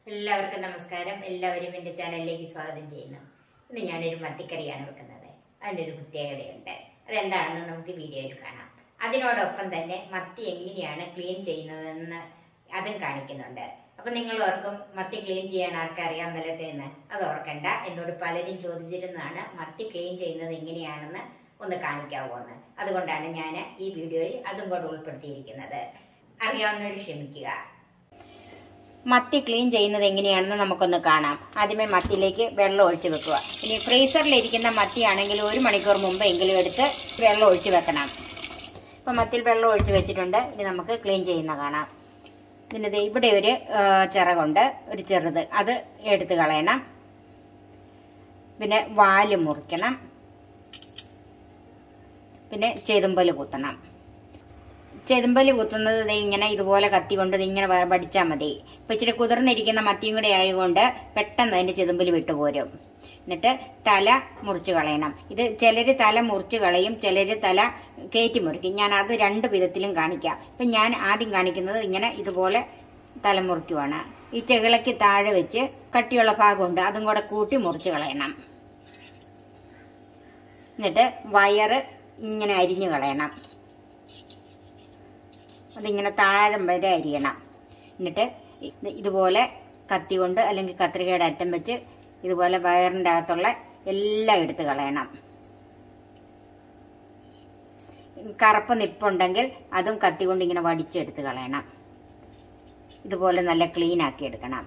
എല്ലാവർക്കും നമസ്കാരം എല്ലാവരും എൻ്റെ ചാനലിലേക്ക് സ്വാഗതം ചെയ്യുന്നു ഇന്ന് ഞാനൊരു മത്തിക്കറിയാണ് വെക്കുന്നത് അതിനൊരു പ്രത്യേകതയുണ്ട് അതെന്താണെന്ന് നമുക്ക് വീഡിയോയിൽ കാണാം അതിനോടൊപ്പം തന്നെ മത്തി എങ്ങനെയാണ് ക്ലീൻ ചെയ്യുന്നതെന്ന് അതും കാണിക്കുന്നുണ്ട് അപ്പൊ നിങ്ങൾ ഓർക്കും മത്തി ക്ലീൻ ചെയ്യാൻ ആർക്കറിയാം നിലത്തേന്ന് അത് ഓർക്കണ്ട എന്നോട് പലരും ചോദിച്ചിരുന്നതാണ് മത്തി ക്ലീൻ ചെയ്യുന്നത് എങ്ങനെയാണെന്ന് ഒന്ന് കാണിക്കാവോ എന്ന് അതുകൊണ്ടാണ് ഞാൻ ഈ വീഡിയോയിൽ അതും കൂടെ ഉൾപ്പെടുത്തിയിരിക്കുന്നത് അറിയാവുന്നവർ ക്ഷമിക്കുക മത്തി ക്ലീൻ ചെയ്യുന്നത് എങ്ങനെയാണെന്ന് നമുക്കൊന്ന് കാണാം ആദ്യമേ മത്തിയിലേക്ക് വെള്ളം ഒഴിച്ചു വെക്കുക ഇനി ഫ്രീസറിലിരിക്കുന്ന മത്തിയാണെങ്കിൽ ഒരു മണിക്കൂർ മുമ്പ് എങ്കിലും എടുത്ത് വെള്ളം ഒഴിച്ചു വെക്കണം ഇപ്പം മത്തിയിൽ വെള്ളം ഒഴിച്ചു വെച്ചിട്ടുണ്ട് ഇനി നമുക്ക് ക്ലീൻ ചെയ്യുന്ന കാണാം പിന്നെ ദേ ഇവിടെ ഒരു ആ, ചിറകുണ്ട് ഒരു ചെറുത് അത് എടുത്ത് കളയണം പിന്നെ വാല് മുറിക്കണം പിന്നെ ചെതുമ്പല് കുത്തണം ചെതുമ്പല് കുത്തുന്നത് ദേ ഇങ്ങനെ ഇതുപോലെ കത്തി കൊണ്ട് ദേ ഇങ്ങനെ വ- വടിച്ചാൽ മതി ഇപ്പൊ ഇച്ചിരി കുതിർന്നിരിക്കുന്ന മത്തിയും കൂടെ ആയതുകൊണ്ട് പെട്ടെന്ന് അതിന്റെ ചെതുമ്പല് വിട്ടുപോരും എന്നിട്ട് തല മുറിച്ച് കളയണം ഇത് ചിലര് തല മുറിച്ച് കളയും ചിലര് തല കയറ്റി മുറിക്കും ഞാൻ അത് രണ്ട് വിധത്തിലും കാണിക്കാം ഇപ്പൊ ഞാൻ ആദ്യം കാണിക്കുന്നത് ഇങ്ങനെ ഇതുപോലെ തല മുറിക്കുവാണ് ഈ ചെകിളയ്ക്ക് താഴെ വെച്ച് കട്ടിയുള്ള ഭാഗമുണ്ട് അതും കൂടെ കൂട്ടി മുറിച്ച് കളയണം എന്നിട്ട് വയറ് ഇങ്ങനെ അരിഞ്ഞു കളയണം അതിങ്ങനെ താഴം വരെ അരിയണം എന്നിട്ട് ഇത് ഇതുപോലെ കത്തി കൊണ്ട് അല്ലെങ്കിൽ കത്രികയുടെ അറ്റം വെച്ച് ഇതുപോലെ വയറിൻ്റെ അകത്തുള്ള എല്ലാം എടുത്ത് കളയണം കറുപ്പ് നിപ്പുണ്ടെങ്കിൽ അതും കത്തി കൊണ്ട് ഇങ്ങനെ വടിച്ചെടുത്ത് കളയണം ഇതുപോലെ നല്ല ക്ലീൻ ആക്കി എടുക്കണം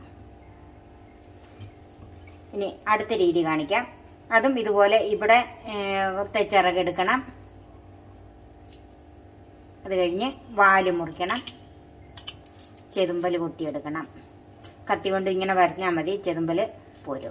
ഇനി അടുത്ത രീതി കാണിക്കാം അതും ഇതുപോലെ ഇവിടെ ചിറകെടുക്കണം അത് കഴിഞ്ഞ് വാല് മുറിക്കണം ചെതുമ്പല് കുത്തിയെടുക്കണം കത്തി കൊണ്ട് ഇങ്ങനെ വരഞ്ഞാൽ മതി ചെതുമ്പല് പോരും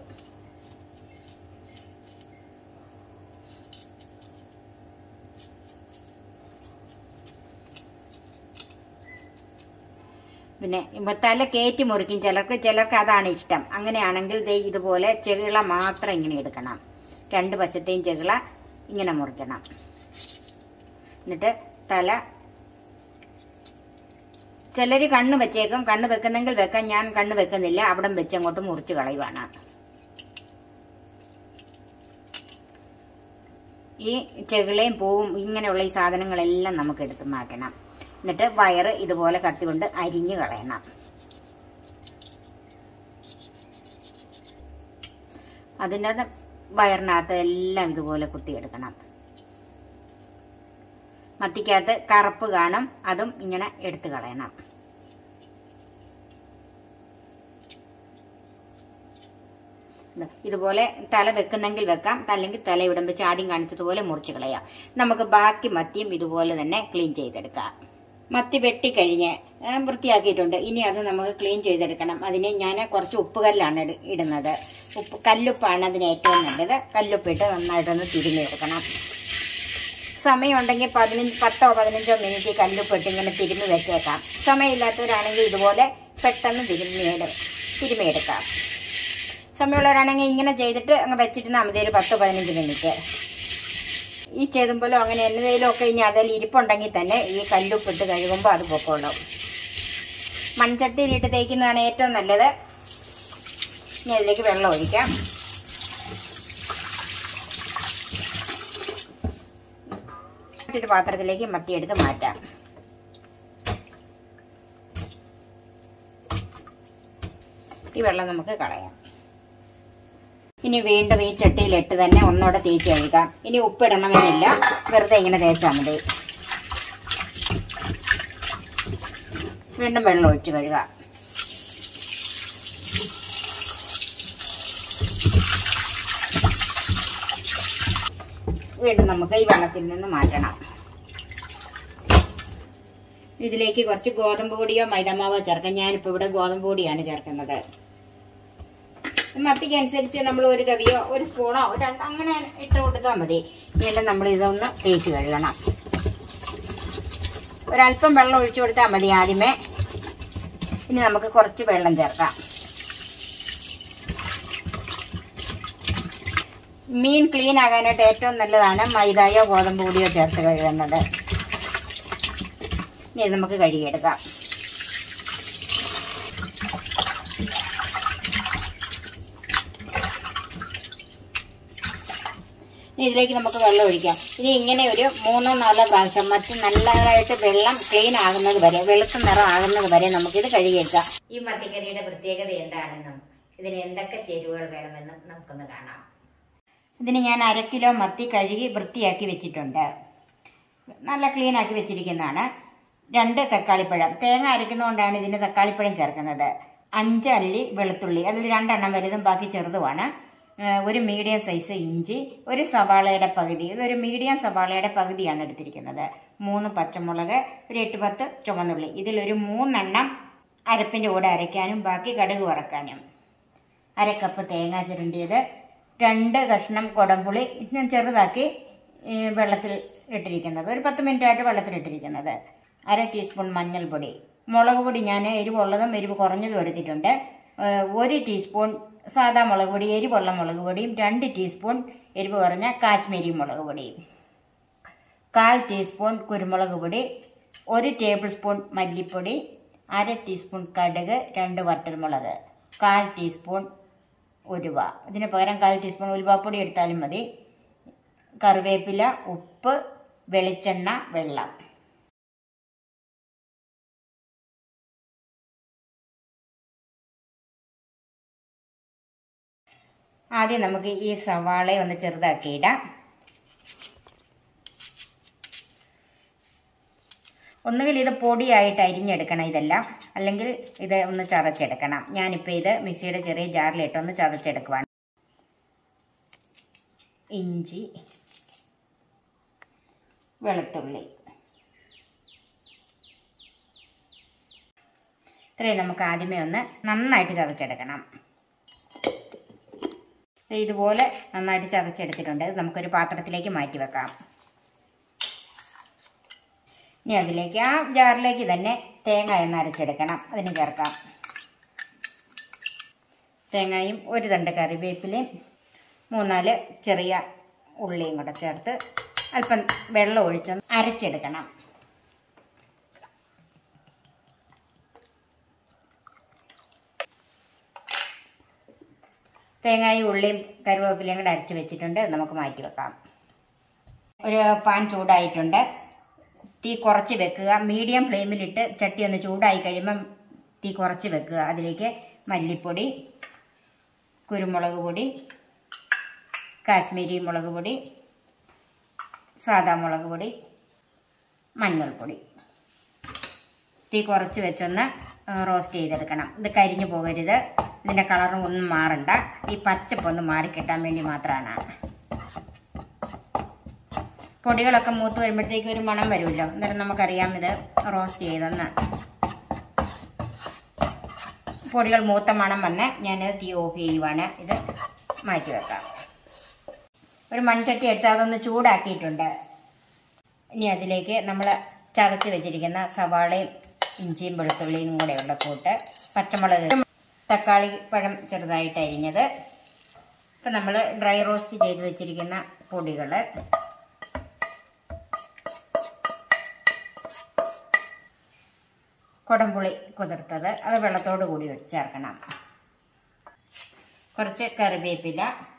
പിന്നെ ഇപ്പൊ തല കയറ്റി മുറിക്കും ചിലർക്ക് ചിലർക്ക് അതാണ് ഇഷ്ടം അങ്ങനെയാണെങ്കിൽ ദേ ഇതുപോലെ ചെകിള മാത്രം ഇങ്ങനെ എടുക്കണം രണ്ട് വശത്തെയും ചെകിള ഇങ്ങനെ മുറിക്കണം എന്നിട്ട് തല ചിലര് കണ്ണ് വെച്ചേക്കും കണ്ണ് വെക്കുന്നെങ്കിൽ വെക്കാൻ ഞാൻ കണ്ണ് വെക്കുന്നില്ല അവിടം വെച്ച് അങ്ങോട്ട് മുറിച്ച് കളയുവാണ് ഈ ചെകിളയും പൂവും ഇങ്ങനെയുള്ള ഈ സാധനങ്ങളെല്ലാം നമുക്ക് എടുത്ത് മാറ്റണം എന്നിട്ട് വയറ് ഇതുപോലെ കത്തികൊണ്ട് അരിഞ്ഞു കളയണം അതിൻ്റെ വയറിനകത്ത് എല്ലാം ഇതുപോലെ കുത്തിയെടുക്കണം മത്തിക്കകത്ത് കറുപ്പ് കാണും അതും ഇങ്ങനെ എടുത്തു കളയണം ദാ ഇതുപോലെ തല വെക്കുന്നെങ്കിൽ വെക്കാം അല്ലെങ്കിൽ തല ഇവിടം വെച്ച് ആദ്യം കാണിച്ചതുപോലെ മുറിച്ച് കളയാം നമുക്ക് ബാക്കി മത്തിയും ഇതുപോലെ തന്നെ ക്ലീൻ ചെയ്തെടുക്കാം മത്തി വെട്ടിക്കഴിഞ്ഞ് ആ, വൃത്തിയാക്കിയിട്ടുണ്ട് ഇനി അത് നമുക്ക് ക്ലീൻ ചെയ്തെടുക്കണം അതിന് ഞാൻ കുറച്ച് ഉപ്പുകല്ലാണ് ഇട- ഇടുന്നത് ഉപ്പ് കല്ലുപ്പാണ് അതിന് ഏറ്റവും നല്ലത് കല്ലുപ്പിട്ട് നന്നായിട്ടൊന്ന് തിരുമ്മിയെടുക്കണം സമയമുണ്ടെങ്കിൽ പതിനഞ്ച് പത്തോ പതിനഞ്ചോ മിനിറ്റ് ഈ കല്ലുപ്പിട്ട് ഇങ്ങനെ തിരുമ്മി വെച്ചേക്കാം സമയമില്ലാത്തവരാണെങ്കിൽ ഇതുപോലെ പെട്ടെന്ന് തിരുമ്മിയെടു തിരുമ്മിയെടുക്കാം സമയമുള്ളവരാണെങ്കിൽ ഇങ്ങനെ ചെയ്തിട്ട് അങ്ങ് വെച്ചിരുന്നാൽ മതി ഒരു പത്തോ പതിനഞ്ച് മിനിറ്റ് ഈ ചെതുമ്പലോ അങ്ങനെ എന്നതേലും ഒക്കെ ഇനി അതിൽ ഇരിപ്പുണ്ടെങ്കിൽ തന്നെ ഈ കല്ലുപ്പിട്ട് കഴുകുമ്പോൾ അത് പൊക്കോളും മൺചട്ടിയിലിട്ട് തേക്കുന്നതാണ് ഏറ്റവും നല്ലത് ഇനി അതിലേക്ക് വെള്ളം ഒഴിക്കാം മറ്റൊരു പാത്രത്തിലേക്ക് മത്തി എടുത്ത് മാറ്റാം ഈ വെള്ളം നമുക്ക് കളയാം ഇനി വീണ്ടും ഈ ചട്ടിയിലിട്ട് തന്നെ ഒന്നുകൂടെ തേച്ച് കഴുകാം ഇനി ഉപ്പിടണമെന്നില്ല വെറുതെ ഇങ്ങനെ തേച്ചാൽ മതി വീണ്ടും വെള്ളം ഒഴിച്ച് കഴുകാം വീണ്ടും നമുക്ക് ഈ വെള്ളത്തിൽ നിന്ന് മാറ്റണം ഇതിലേക്ക് കുറച്ച് ഗോതമ്പ് പൊടിയോ മൈദമാവോ ചേർക്കാം ഞാനിപ്പോൾ ഇവിടെ ഗോതമ്പ് പൊടിയാണ് ചേർക്കുന്നത് മത്തിക്ക് അനുസരിച്ച് നമ്മൾ ഒരു തവിയോ ഒരു സ്പൂണോ രണ്ട് അങ്ങനെ ഇട്ട് കൊടുത്താൽ മതി വീണ്ടും നമ്മൾ ഇതൊന്ന് തേച്ച് കഴുകണം ഒരല്പം വെള്ളം ഒഴിച്ചു കൊടുത്താൽ മതി ആദ്യമേ ഇനി നമുക്ക് കുറച്ച് വെള്ളം ചേർക്കാം മീൻ ക്ലീൻ ആകാനായിട്ട് ഏറ്റവും നല്ലതാണ് മൈദയോ ഗോതമ്പ് പൊടിയോ ചേർത്ത് കഴുകുന്നത് ഇനി ഇത് നമുക്ക് കഴുകിയെടുക്കാം ഇനി ഇതിലേക്ക് നമുക്ക് വെള്ളം ഒഴിക്കാം ഇനി ഇങ്ങനെ ഒരു മൂന്നോ നാലോ പ്രാവശ്യം മറ്റ് നല്ലതായിട്ട് വെള്ളം ക്ലീൻ ആകുന്നത് വരെ വെളുത്ത നിറം ആകുന്നത് വരെ നമുക്കിത് കഴുകിയെടുക്കാം ഈ മത്തിക്കറിയുടെ പ്രത്യേകത എന്താണെന്നും ഇതിന് എന്തൊക്കെ ചേരുവകൾ വേണമെന്നും നമുക്കൊന്ന് കാണാം ഇതിന് ഞാൻ അര കിലോ മത്തി കഴുകി വൃത്തിയാക്കി വെച്ചിട്ടുണ്ട് നല്ല ക്ലീൻ ആക്കി വെച്ചിരിക്കുന്നതാണ് രണ്ട് തക്കാളിപ്പഴം തേങ്ങ അരയ്ക്കുന്നതുകൊണ്ടാണ് ഇതിന് തക്കാളിപ്പഴം ചേർക്കുന്നത് അഞ്ച് അല്ലി വെളുത്തുള്ളി അതിൽ രണ്ടെണ്ണം വലുതും ബാക്കി ചെറുതുമാണ് ഏഹ് ഒരു മീഡിയം സൈസ് ഇഞ്ചി ഒരു സവാളയുടെ പകുതി ഇതൊരു മീഡിയം സവാളയുടെ പകുതിയാണ് എടുത്തിരിക്കുന്നത് മൂന്ന് പച്ചമുളക് ഒരു എട്ട് പത്ത് ചുവന്നുള്ളി ഇതിലൊരു മൂന്നെണ്ണം അരപ്പിൻ്റെ കൂടെ അരയ്ക്കാനും ബാക്കി കടുക് വറക്കാനും അര കപ്പ് തേങ്ങ ചിരണ്ടിയത് രണ്ട് കഷ്ണം കുടംപുളി ഞാൻ ചെറുതാക്കി ഈ വെള്ളത്തിൽ ഇട്ടിരിക്കുന്നത് ഒരു പത്ത് മിനിറ്റ് ആയിട്ട് വെള്ളത്തിലിട്ടിരിക്കുന്നത് അര ടീസ്പൂൺ മഞ്ഞൾപ്പൊടി മുളക് പൊടി ഞാൻ എരിവുള്ളതും എരിവ് കുറഞ്ഞതും എടുത്തിട്ടുണ്ട് ഏഹ് ഒരു ടീസ്പൂൺ സാദാ മുളക് പൊടി എരിവുള്ള മുളക് പൊടിയും രണ്ട് ടീസ്പൂൺ എരിവ് കുറഞ്ഞ കാശ്മീരി മുളക് പൊടിയും കാൽ ടീസ്പൂൺ കുരുമുളക് പൊടി ഒരു ടേബിൾ സ്പൂൺ മല്ലിപ്പൊടി അര ടീസ്പൂൺ കടുക് രണ്ട് വറ്റൽമുളക് കാൽ ടീസ്പൂൺ ഉലുവ ഇതിന് പകരം കാൽ ടീസ്പൂൺ ഉലുവാപ്പൊടി എടുത്താലും മതി കറിവേപ്പില ഉപ്പ് വെളിച്ചെണ്ണ വെള്ളം ആദ്യം നമുക്ക് ഈ സവാള ഒന്ന് ചെറുതാക്കിയിടാം ഒന്നുകിൽ ഇത് പൊടിയായിട്ട് അരിഞ്ഞെടുക്കണം ഇതെല്ലാം അല്ലെങ്കിൽ ഇത് ഒന്ന് ചതച്ചെടുക്കണം ഞാനിപ്പോൾ ഇത് മിക്സിയുടെ ചെറിയ ജാറിലിട്ട് ഒന്ന് ചതച്ചെടുക്കുവാണ് ഇഞ്ചി വെളുത്തുള്ളി ഇത്രയും നമുക്ക് ആദ്യമേ ഒന്ന് നന്നായിട്ട് ചതച്ചെടുക്കണം ദേ ഇതുപോലെ നന്നായിട്ട് ചതച്ചെടുത്തിട്ടുണ്ട് ഇത് നമുക്കൊരു പാത്രത്തിലേക്ക് മാറ്റി വെക്കാം ഇനി അതിലേക്ക് ആ ജാറിലേക്ക് തന്നെ തേങ്ങ ഒന്ന് അരച്ചെടുക്കണം അതിന് ചേർക്കാം തേങ്ങയും ഒരു തണ്ട് കറിവേപ്പിലയും മൂന്നാല് ചെറിയ ഉള്ളിയും കൂടെ ചേർത്ത് അല്പം വെള്ളം ഒഴിച്ചൊന്ന് അരച്ചെടുക്കണം തേങ്ങയും ഉള്ളിയും കറിവേപ്പിലയും കൂടെ അരച്ച് വെച്ചിട്ടുണ്ട് അത് നമുക്ക് മാറ്റി വെക്കാം ഒരു പാൻ ചൂടായിട്ടുണ്ട് തീ കുറച്ച് വെക്കുക മീഡിയം ഫ്ലെയിമിലിട്ട് ചട്ടി ഒന്ന് ചൂടായി കഴിയുമ്പം തീ കുറച്ച് വെക്കുക അതിലേക്ക് മല്ലിപ്പൊടി കുരുമുളക് പൊടി കാശ്മീരി മുളക് പൊടി സാദാ മുളക് പൊടി മഞ്ഞൾപ്പൊടി തീ കുറച്ച് വെച്ചൊന്ന് റോസ്റ്റ് ചെയ്തെടുക്കണം ഇത് കരിഞ്ഞു പോകരുത് ഇതിൻ്റെ കളറും ഒന്നും മാറണ്ട ഈ പച്ചപ്പൊന്ന് മാറിക്കിട്ടാൻ വേണ്ടി മാത്രമാണ് പൊടികളൊക്കെ മൂത്ത് വരുമ്പോഴത്തേക്ക് ഒരു മണം വരുമല്ലോ എന്നിട്ട് നമുക്കറിയാം ഇത് റോസ്റ്റ് ചെയ്തെന്ന് പൊടികൾ മൂത്ത മണം വന്ന് ഞാനിത് തീ ഓഫ് ചെയ്യുവാണ് ഇത് മാറ്റി വെക്കാം ഒരു മൺചട്ടി എടുത്ത് അതൊന്ന് ചൂടാക്കിയിട്ടുണ്ട് ഇനി അതിലേക്ക് നമ്മൾ ചതച്ച് വെച്ചിരിക്കുന്ന സവാളയും ഇഞ്ചിയും വെളുത്തുള്ളിയും കൂടെയുള്ള കൂട്ട് പച്ചമുളക് തക്കാളി പഴം ചെറുതായിട്ട് അരിഞ്ഞത് ഇപ്പം നമ്മൾ ഡ്രൈ റോസ്റ്റ് ചെയ്ത് വെച്ചിരിക്കുന്ന പൊടികൾ കുടംപുളി കുതിർത്തത് അത് വെള്ളത്തോട് കൂടി ചേർക്കണം കുറച്ച് കറിവേപ്പില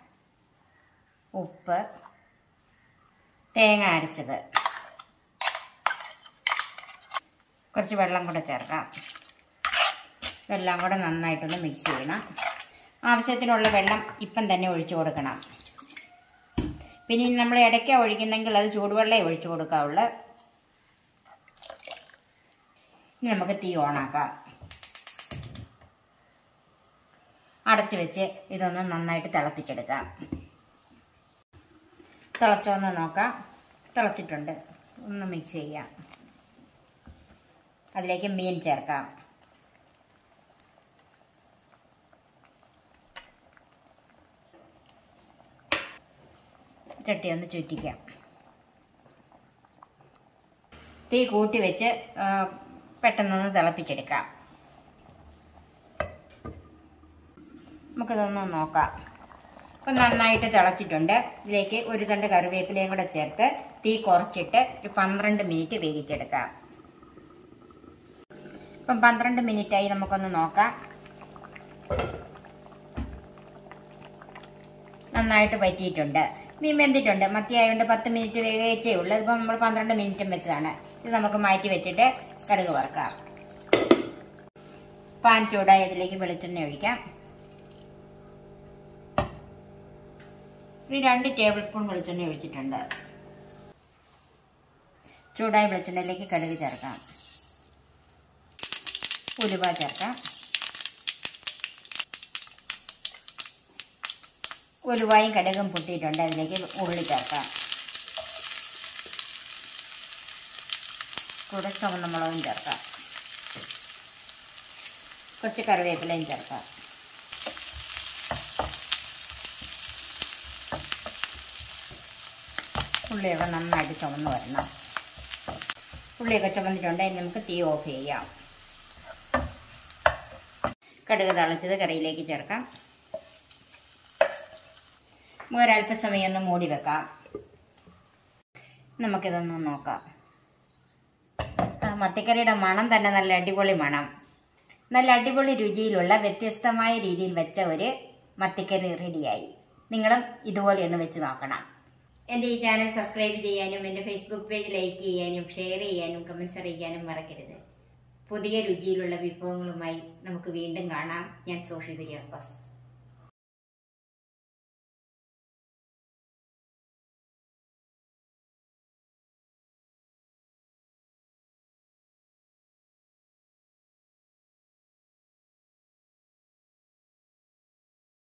ഉപ്പ് തേങ്ങ അരച്ചത് കുറച്ച് വെള്ളം കൂടെ ചേർക്കാം ഇതെല്ലാം കൂടെ നന്നായിട്ടൊന്ന് മിക്സ് ചെയ്യണം ആവശ്യത്തിനുള്ള വെള്ളം ഇപ്പം തന്നെ ഒഴിച്ചു കൊടുക്കണം പിന്നെ ഇനി നമ്മൾ ഇടയ്ക്ക ഒഴിക്കുന്നെങ്കിൽ അത് ചൂടുവെള്ളമേ ഒഴിച്ചു കൊടുക്കാവുള്ളൂ ഇനി നമുക്ക് തീ ഓണാക്കാം അടച്ചു വെച്ച് ഇതൊന്ന് നന്നായിട്ട് തിളപ്പിച്ചെടുക്കാം തിളച്ചോന്ന് നോക്കാം തിളച്ചിട്ടുണ്ട് ഒന്ന് മിക്സ് ചെയ്യാം അതിലേക്ക് മീൻ ചേർക്കാം ചട്ടി ഒന്ന് ചുറ്റിക്കാം തീ കൂട്ടി വെച്ച് ആ, പെട്ടെന്നൊന്ന് തിളപ്പിച്ചെടുക്കാം നമുക്കിതൊന്ന് നോക്കാം അപ്പം നന്നായിട്ട് തിളച്ചിട്ടുണ്ട് ഇതിലേക്ക് ഒരു തണ്ട് കറിവേപ്പിലയും കൂടെ ചേർത്ത് തീ കുറച്ചിട്ട് ഒരു പന്ത്രണ്ട് മിനിറ്റ് വേവിച്ചെടുക്കാം ഇപ്പം പന്ത്രണ്ട് മിനിറ്റായി നമുക്കൊന്ന് നോക്കാം നന്നായിട്ട് പറ്റിയിട്ടുണ്ട് മീൻ വെന്തിട്ടുണ്ട് മത്തിയായതുകൊണ്ട് പത്ത് മിനിറ്റ് വേഗിച്ചേ ഉള്ളൂ ഇതിപ്പോൾ നമ്മൾ പന്ത്രണ്ട് മിനിറ്റും വെച്ചതാണ് ഇത് നമുക്ക് മാറ്റി വെച്ചിട്ട് കടുക് വറുക്കാം പാൻ ചൂടായി ഇതിലേക്ക് വെളിച്ചെണ്ണ ഒഴിക്കാം ഒരു രണ്ട് ടേബിൾ സ്പൂൺ വെളിച്ചെണ്ണ ഒഴിച്ചിട്ടുണ്ട് ചൂടായ വെളിച്ചെണ്ണയിലേക്ക് കടുക് ചേർക്കാം ഉലുവ ചേർക്കാം ഉലുവായും കടുകും പൊട്ടിയിട്ടുണ്ട് അതിലേക്ക് ഉള്ളി ചേർക്കാം കൂടെ ചുവന്ന മുളകും ചേർക്കാം കുറച്ച് കറിവേപ്പിലയും ചേർക്കാം ഉള്ളിയൊക്കെ നന്നായിട്ട് ചുമന്ന് വരണം ഉള്ളിയൊക്കെ ചുമന്നിട്ടുണ്ട് ഇനി നമുക്ക് തീ ഓഫ് ചെയ്യാം കടുക് തളച്ചത് കറിയിലേക്ക് ചേർക്കാം നമുക്ക് ഒരല്പസമയം ഒന്ന് മൂടി വെക്കാം നമുക്കിതൊന്ന് നോക്കാം ആ മത്തിക്കറിയുടെ മണം തന്നെ നല്ല അടിപൊളി മണം നല്ല അടിപൊളി രുചിയിലുള്ള വ്യത്യസ്തമായ രീതിയിൽ വെച്ച ഒരു മത്തിക്കറി റെഡിയായി നിങ്ങളും ഇതുപോലെ ഒന്ന് വെച്ച് നോക്കണം എൻ്റെ ഈ ചാനൽ സബ്സ്ക്രൈബ് ചെയ്യാനും എൻ്റെ ഫേസ്ബുക്ക് പേജ് ലൈക്ക് ചെയ്യാനും ഷെയർ ചെയ്യാനും കമൻസ് അറിയിക്കാനും മറക്കരുത് പുതിയ രുചിയിലുള്ള വിഭവങ്ങളുമായി നമുക്ക് വീണ്ടും കാണാം ഞാൻ സോഷി കുര്യാക്കോസ്